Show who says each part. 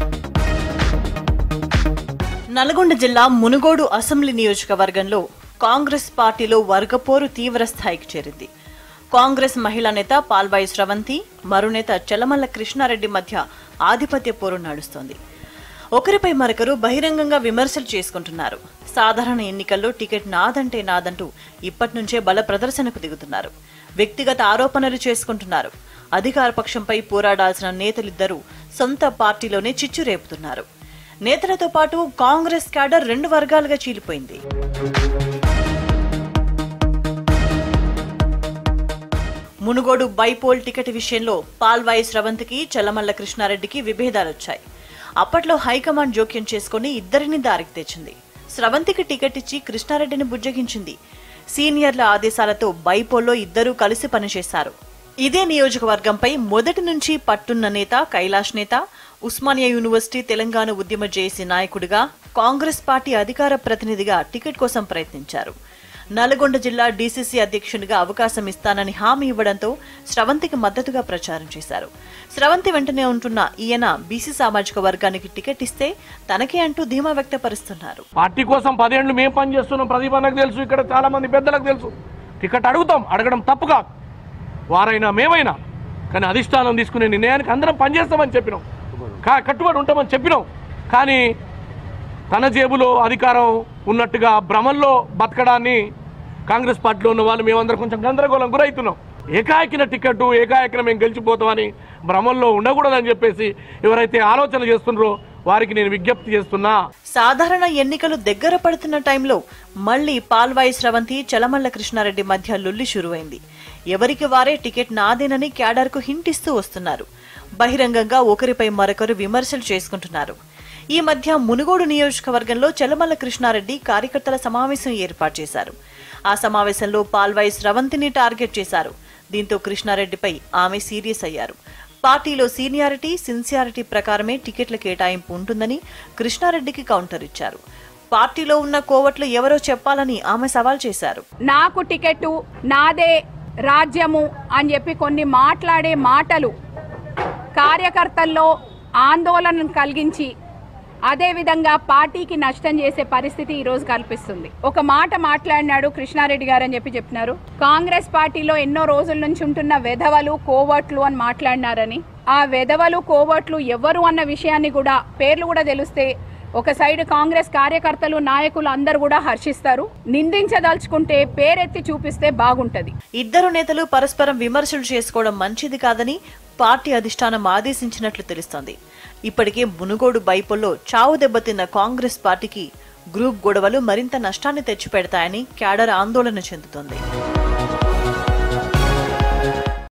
Speaker 1: నల్గొండ జిల్లా మునుగోడు అసెంబ్లీ నియోజకవర్గంలో కాంగ్రెస్ పార్టీలో వర్గపోరు తీవ్ర స్థాయికి చేరింది కాంగ్రెస్ మహిళా నేత పాల్వాయి స్రవంతి మరో నేత చలమల్ల కృష్ణారెడ్డి మధ్య ఆధిపత్య పోరు నడుస్తోంది ఒకరిపై మరొకరు బహిరంగంగా విమర్శలు చేసుకుంటున్నారు సాధారణ ఎన్నికల్లో టికెట్ నాదంటే నాదంటూ ఇప్పటి నుంచే బల ప్రదర్శనకు దిగుతున్నారు వ్యక్తిగత ఆరోపణలు చేసుకుంటున్నారు అధికార పక్షంపై పోరాడాల్సిన నేతలిద్దరూ సొంత పార్టీలోనే చిచ్చు రేపుతున్నారు నేతలతో పాటు కాంగ్రెస్ క్యాడర్ రెండు వర్గాలుగా చీలిపోయింది మునుగోడు బైపోల్ టికెట్ విషయంలో పాల్వాయి స్రవంతికి చల్లమల్ల కృష్ణారెడ్డికి విభేదాలొచ్చాయి అప్పట్లో హైకమాండ్ జోక్యం చేసుకుని ఇద్దరిని దారికి తెచ్చింది స్రవంతికి టికెట్ ఇచ్చి కృష్ణారెడ్డిని బుజ్జగించింది సీనియర్ల ఆదేశాలతో బైపోల్లో ఇద్దరూ కలిసి పనిచేశారు ఇదే నియోజకవర్గంపై మొదటి నుంచి పట్టున్న నేత కైలాష్ నేత ఉస్మానియా యూనివర్సిటీ తెలంగాణ ఉద్యమ జేఏసీ నాయకుడిగా కాంగ్రెస్ పార్టీ అధికార ప్రతినిధిగా టికెట్ కోసం ప్రయత్నించారు నల్గొండ జిల్లా డీసీసీ అధ్యక్షునిగా అవకాశం ఇస్తానని హామీ ఇవ్వడంతో స్రవంతికి మద్దతుగా ప్రచారం చేశారు స్రవంతి వెంటనే ఉంటున్న ఈయన బీసీ సామాజిక వర్గానికి టికెట్ ఇస్తే తనకే అంటూ ధీమా వ్యక్తపరుస్తున్నారు
Speaker 2: పార్టీ కోసం పదేళ్ళు మేము పని చేస్తున్నాం ప్రదీప్ అన్నకు తెలుసు ఇక్కడ చాలా మంది పెద్దలకు తెలుసు టికెట్ అడుగుతాం అడగడం తప్పుగా వారైనా మేమైనా కానీ అధిష్టానం తీసుకునే నిర్ణయానికి అందరం పనిచేస్తామని చెప్పినాం కా కట్టుబడి ఉంటామని చెప్పినాం కానీ తన జేబులో అధికారం ఉన్నట్టుగా భ్రమంలో బతకడాన్ని కాంగ్రెస్ పార్టీలో ఉన్న వాళ్ళు మేమందరం కొంచెం గందరగోళం గురవుతున్నాం ఏకాయకిన టికెట్ ఏకాయకిన మేము గెలిచిపోతామని భ్రమంలో ఉండకూడదని చెప్పేసి ఎవరైతే ఆలోచన చేస్తున్నారో వారికి నేను విజ్ఞప్తి చేస్తున్నా
Speaker 1: సాధారణ ఎన్నికలు దగ్గర పడుతున్న టైంలో మళ్లీ పాల్వాయి స్రవంతి చలమల్ల కృష్ణారెడ్డి మధ్య లొల్లి షురువైంది ఎవరికి వారే టికెట్ నాదేనని క్యాడర్కు హింట్ ఇస్తూ వస్తున్నారు బహిరంగంగా ఒకరిపై మరొకరు విమర్శలు చేసుకుంటున్నారు ఈ మధ్య మునుగోడు నియోజకవర్గంలో చలమల్ల కృష్ణారెడ్డి కార్యకర్తల సమావేశం ఏర్పాటు చేశారు ఆ సమావేశంలో పాల్వాయి స్రవంతిని టార్గెట్ చేశారు దీంతో కృష్ణారెడ్డిపై ఆమె సీరియస్ అయ్యారు పార్టీలో సీనియారిటీ సిన్సియారిటీ ప్రకారమే టికెట్ల కేటాయింపు ఉంటుందని కృష్ణారెడ్డికి కౌంటర్ ఇచ్చారు పార్టీలో ఉన్న కోవట్లు ఎవరో చెప్పాలని ఆమె సవాల్ చేశారు
Speaker 3: నాకు టికెట్ నాదే రాజ్యము అని చెప్పి కొన్ని మాట్లాడే మాటలు కార్యకర్తల్లో ఆందోళన కలిగించి అదేవిధంగా పార్టీకి నష్టం చేసే పరిస్థితి ఈ రోజు కల్పిస్తుంది ఒక మాట మాట్లాడినాడు కృష్ణారెడ్డి గారు అని చెప్పి చెప్పినారు కాంగ్రెస్ పార్టీలో ఎన్నో రోజుల నుంచి ఉంటున్న వెధవలు కోవట్లు అని మాట్లాడినారని ఆ వెధవలు కోవట్లు ఎవరు అన్న విషయాన్ని కూడా పేర్లు కూడా తెలిస్తే ఒక సైడ్ కాంగ్రెస్ కార్యకర్తలు నాయకులు అందరూ కూడా హర్షిస్తారు నిందించదలుచుకుంటే పేరెత్తి చూపిస్తే బాగుంటది
Speaker 1: ఇద్దరు నేతలు పరస్పరం విమర్శలు చేసుకోవడం మంచిది కాదని పార్టీ అధిష్టానం ఆదేశించినట్లు తెలుస్తోంది ఇప్పటికే మునుగోడు బైపోల్లో చావు దెబ్బతిన్న కాంగ్రెస్ పార్టీకి గ్రూప్ గొడవలు మరింత నష్టాన్ని తెచ్చిపెడతాయని క్యాడర్ ఆందోళన చెందుతోంది